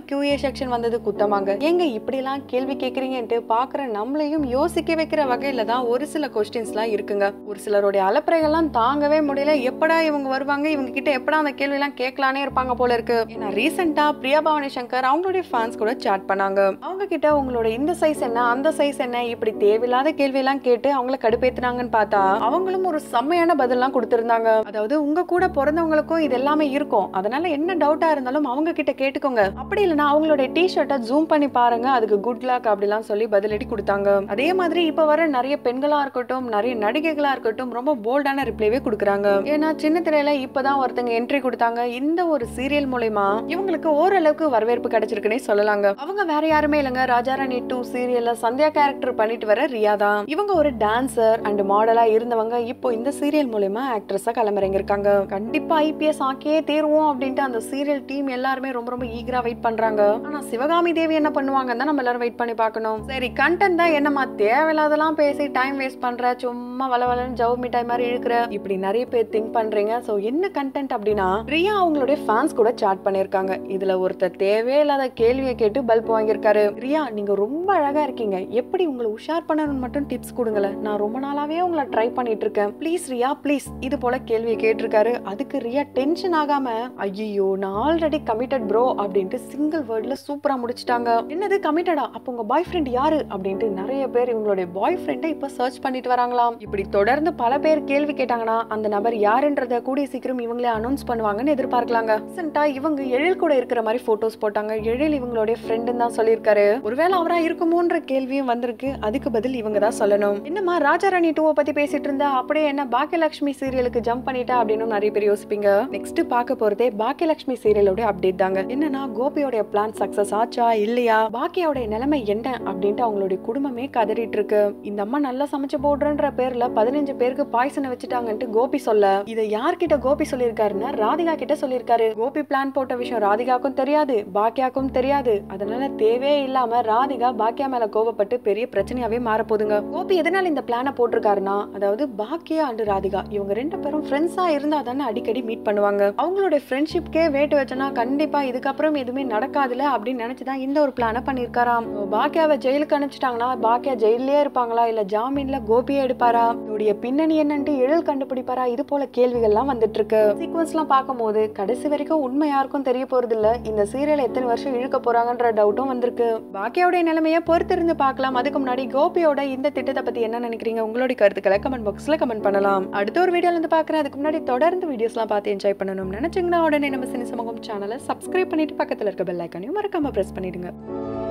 QA section வந்தது குத்தமாங்க ஏங்க இப்படிலாம் கேள்வி கேக்குறீங்கன்ட்டு பாக்குற நம்மளையும் யோசிக்க வைக்கிற வகையில தான் ஒரு சில கொஸ்டின்ஸ்லாம் இருக்குங்க ஒரு சிலருடைய அலப்பறைகள்லாம் தாங்கவே முடியல எப்படா இவங்க வருவாங்க இவங்க கிட்ட எப்படா அந்த கேள்வி எல்லாம் கேட்கலானே இருப்பாங்க போல இருக்கு ஏன்னா ரீசெண்டா பிரியா பவானி சங்கர் அவங்களுடைய ஃபேன்ஸ் கூட சாட் பண்ணாங்க அவங்க கிட்ட உங்களோட இந்த சைஸ் என்ன அந்த சைஸ் என்ன இப்படி தேவையில்லாத கேள்வி எல்லாம் கேட்டு அவங்கள கடுப்பேத்துனாங்கன்னு பார்த்தா அவங்களும் ஒரு செம்மையான பதிலாம் கொடுத்திருந்தாங்க அதாவது உங்க கூட பிறந்தவங்களுக்கும் இது எல்லாமே இருக்கும் அதனால என்ன டவுட்டா இருந்தாலும் அவங்க கிட்ட கேட்டுக்கோங்க அப்படி இல்லைன்னா அவங்களுடைய டி ஷர்ட்டை ஜூம் பண்ணி பாருங்க அதுக்கு குட் லக் அப்படிலாம் சொல்லி பதிலடி கொடுத்தாங்க அதே மாதிரி இப்ப வர நிறைய பெண்களா இருக்கட்டும் நிறைய நடிகைகளா இருக்கட்டும் ரொம்ப போல்டான ரிப்ளைவே கொடுக்குறாங்க ஏன்னா சின்ன திரையில இப்பதான் ஒருத்தங்க என்ட்ரி கொடுத்தாங்க இந்த ஒரு சீரியல் மூலயமா இவங்களுக்கு ஓரளவுக்கு வரவேற்பு கிடைச்சிருக்குன்னே சொல்லலாங்க அவங்க வேற யாருமே இல்லைங்க ராஜாராணி டூ சீரியல்ல சந்தியா கேரக்டர் பண்ணிட்டு வர ரியா தான் இவங்க ஒரு டான்சர் அண்ட் மாடலா இருந்தவங்க இப்போ இந்த சீரியல் மூலயமா ஆக்ட்ரஸா களமிறங்கிருக்காங்க கண்டிப்பா ஐபிஎஸ் ஆக்கியே தேர்வோம் அப்படின்ட்டு அந்த சீரியல் டீம் எல்லாருமே ரொம்ப ரொம்ப ஈகரா வெயிட் பண்றாங்க ஆனா சிவகாமி தேவி என்ன பண்ணுவாங்கன்னு தான் நம்ம எல்லாரும் வெயிட் பண்ணி பார்க்கணும் சரி கண்டென்ட் தான் என்னமா தேவையில்லாதெல்லாம் பேசி டைம் வேஸ்ட் பண்ற சும்மா வள வளன்னு ஜவு மிட்டாய் மாதிரி இழுக்கிற இப்படி நிறைய பேர் திங்க் பண்றீங்க சோ என்ன கண்டென்ட் அப்படின்னா ரியா அவங்களுடைய ஃபேன்ஸ் கூட சாட் பண்ணிருக்காங்க இதுல ஒருத்தர் தேவையில்லாத கேள்வியை கேட்டு பல்ப் வாங்கியிருக்காரு ரியா நீங்க ரொம்ப அழகா இருக்கீங்க எப்படி உங்களை உஷார் பண்ணணும்னு மட்டும் டிப்ஸ் கொடுங்களேன் நான் ரொம்ப நாளாவே உங்களை ட்ரை பண்ணிட்டு இருக்கேன் ப்ளீஸ் ரியா ப்ளீஸ் இது போல கேள்வியை கேட்டிருக்காரு அதுக்கு ரியா டென்ஷன் ஆகாம ஐயோ நான் ஆல்ரெடி கமிட்டட் ப்ரோ அப்படின்ட்டு சிங்கிள் வேர்ட்ல சூப்பரா முடிச்சிட்டாங்க என்னது கமிட்டடா அப்போ உங்க பாய் ஃப்ரெண்ட் யாரு அப்படின்ட்டு நிறைய பேர் இவங்களுடைய பாய் ஃப்ரெண்டை இப்ப சர்ச் பண்ணிட்டு வராங்களாம் இப்படி தொடர்ந்து பல பேர் கேள்வி கேட்டாங்கன்னா அந்த நபர் யாருன்றத கூடிய சீக்கிரம் இவங்களே அனௌன்ஸ் பண்ணுவாங்கன்னு எதிர்பார்க்கலாங்க ரீசெண்டா இவங்க எழில் கூட இருக்கிற மாதிரி போட்டோஸ் போட்டாங்க எழில் இவங்களுடைய ஃப்ரெண்டுன்னு தான் சொல்லியிருக்காரு ஒருவேளை அவரா இருக்குமோன்ற கேள்வியும் வந்திருக்கு அதுக்கு பதில் இவங்க தான் சொல்லணும் என்னம்மா ராஜாராணி டூவை பத்தி பேசிட்டு இருந்தா அப்படியே என்ன பாக்கியலட்சுமி சீரியலுக்கு ஜம்ப் பண்ணிட்டா அப்படின்னு நிறைய பேர் யோசிப்பீங்க நெக்ஸ்ட் பார்க்க போறதே பாக்கியலட்சுமி சீரியலோட அப்டேட் தாங்க என்னன்னா கோபியோட பிளான் சக்சஸ் ஆச்சா இல்லையா பாக்கியோட நிலைமை என்ன அப்படின்ட்டு அவங்களுடைய குடும்பமே கதறிட்டு இருக்கு இந்த அம்மா நல்லா சமைச்சு போடுறன்ற பேர்ல பதினஞ்சு பேருக்கு பாய்சனை வச்சுட்டாங்கன்ட்டு கோபி சொல்ல இதை யார்கிட்ட கோபி சொல்லியிருக்காருன்னா ராதிகா கிட்ட சொல்லியிருக்காரு கோபி பிளான் போட்ட விஷயம் ராதிகாக்கும் தெரியாது பாக்கியாக்கும் தெரியாது அதனால தேவையே இல்லாம ராதிகா பாக்கியா மேல கோபப்பட்டு பெரிய பிரச்சனையாவே மாற போதுங்க கோபி எதனால இந்த பிளான போட்டிருக்காருன்னா அதாவது பாக்கியா அண்ட் ராதிகா இவங்க ரெண்டு பேரும் ஃப்ரெண்ட்ஸா இருந்தா தானே அடிக்கடி மீட் பண்ணுவாங்க அவங்களுடைய ஃப்ரெண்ட்ஷிப்கே வேட்டு வச்சனா கண்டிப்பா இதுக்கப்புறம் எதுவுமே நடக்காதுல அப்படின்னு நினைச்சுதான் இந்த ஒரு பிளான பண்ணிருக்காராம் பாக்கியாவை ஜெயிலுக்கு அனுப்பிச்சிட்டாங்கன்னா பாக்கியா ஜெயிலே இருப்பாங்களா இல்ல ஜாமீன்ல கோபியே எடுப்பாரா இவருடைய பின்னணி என்னன்ட்டு எழில் கண்டுபிடிப்பாரா இது போல கேள்விகள்லாம் வந்துட்டு இருக்கு சீக்வன்ஸ் எல்லாம் பார்க்கும்போது கடைசி வரைக்கும் உண்மை யாருக்கும் தெரிய போறது இல்ல இந்த சீரியல் எத்தனை வருஷம் இழுக்க போறாங்கன்ற டவுட்டும் வந்திருக்கு பாக்கியாவுடைய நிலைமையை பொறுத்திருந்து பார்க்கலாம் அதுக்கு முன்னாடி கோபியோட இந்த திட்டத்தை பத்தி என்ன நினைக்கிறீங்க உங்களுடைய கருத்துக்களை கமெண்ட் பாக்ஸ்ல கமெண்ட் பண்ணலாம் அடுத்த ஒரு வீடியோல இருந்து பாக்குறேன் அதுக்கு முன்னாடி தொடர்ந்து வீடியோஸ்லாம் பார்த்து என்ஜாய் பண்ணணும்னு நினைச்சீங்கன்னா உடனே நம்ம சினி சமூகம் சேனலை சப்ஸ்கிரைப் பண்ணிட்டு பக்கத்துல இருக்க பெல் ஐக்கானையும் மறக்காம பிரஸ் பண்ணிடுங்க